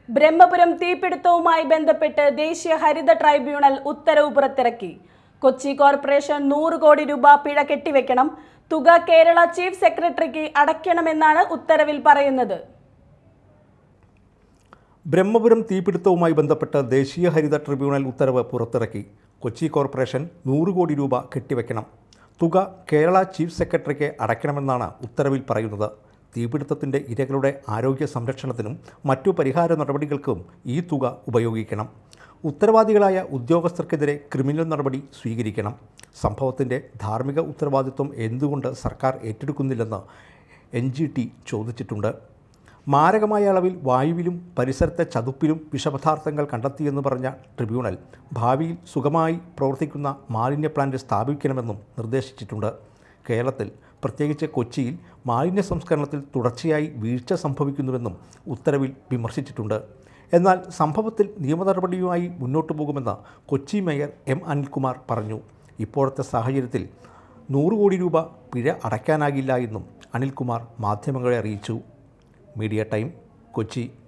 ബ്രഹ്മപുരം തീപിടുത്തവുമായി ബന്ധപ്പെട്ട് ദേശീയ ഹരിത ട്രൈബ്യൂണൽ ഉത്തരവ് പുറത്തിറക്കി കൊച്ചി കോർപ്പറേഷൻ നൂറ് കോടി രൂപ പിഴ കെട്ടിവെക്കണം തുക കേരള ചീഫ് സെക്രട്ടറിക്ക് അടയ്ക്കണമെന്നാണ് ഉത്തരവിൽ പറയുന്നത് ബ്രഹ്മപുരം തീപിടുത്തവുമായി ബന്ധപ്പെട്ട് ദേശീയ ഹരിത ട്രിബ്യൂണൽ ഉത്തരവ് പുറത്തിറക്കി കൊച്ചി കോർപ്പറേഷൻ നൂറ് കോടി രൂപ കെട്ടിവെക്കണം തുക കേരള ചീഫ് സെക്രട്ടറിക്ക് അടയ്ക്കണമെന്നാണ് ഉത്തരവിൽ പറയുന്നത് തീപിടുത്തത്തിൻ്റെ ഇരകളുടെ ആരോഗ്യ സംരക്ഷണത്തിനും മറ്റു പരിഹാര നടപടികൾക്കും ഈ തുക ഉപയോഗിക്കണം ഉത്തരവാദികളായ ഉദ്യോഗസ്ഥർക്കെതിരെ ക്രിമിനൽ നടപടി സ്വീകരിക്കണം സംഭവത്തിൻ്റെ ധാർമ്മിക ഉത്തരവാദിത്വം എന്തുകൊണ്ട് സർക്കാർ ഏറ്റെടുക്കുന്നില്ലെന്ന് എൻ ജി ടി ചോദിച്ചിട്ടുണ്ട് മാരകമായ അളവിൽ വായുവിലും പരിസരത്തെ ചതുപ്പിലും വിഷപദാർത്ഥങ്ങൾ കണ്ടെത്തിയെന്ന് പറഞ്ഞ ട്രിബ്യൂണൽ ഭാവിയിൽ സുഗമായി പ്രവർത്തിക്കുന്ന മാലിന്യ പ്ലാന്റ് സ്ഥാപിക്കണമെന്നും നിർദ്ദേശിച്ചിട്ടുണ്ട് കേരളത്തിൽ പ്രത്യേകിച്ച് കൊച്ചിയിൽ മാലിന്യ സംസ്കരണത്തിൽ തുടർച്ചയായി വീഴ്ച സംഭവിക്കുന്നുവെന്നും ഉത്തരവിൽ വിമർശിച്ചിട്ടുണ്ട് എന്നാൽ സംഭവത്തിൽ നിയമ നടപടിയുമായി മുന്നോട്ടു പോകുമെന്ന് കൊച്ചി മേയർ എം അനിൽകുമാർ പറഞ്ഞു ഇപ്പോഴത്തെ സാഹചര്യത്തിൽ നൂറ് കോടി രൂപ പിഴ അടയ്ക്കാനാകില്ല എന്നും അനിൽകുമാർ മാധ്യമങ്ങളെ അറിയിച്ചു മീഡിയ ടൈം കൊച്ചി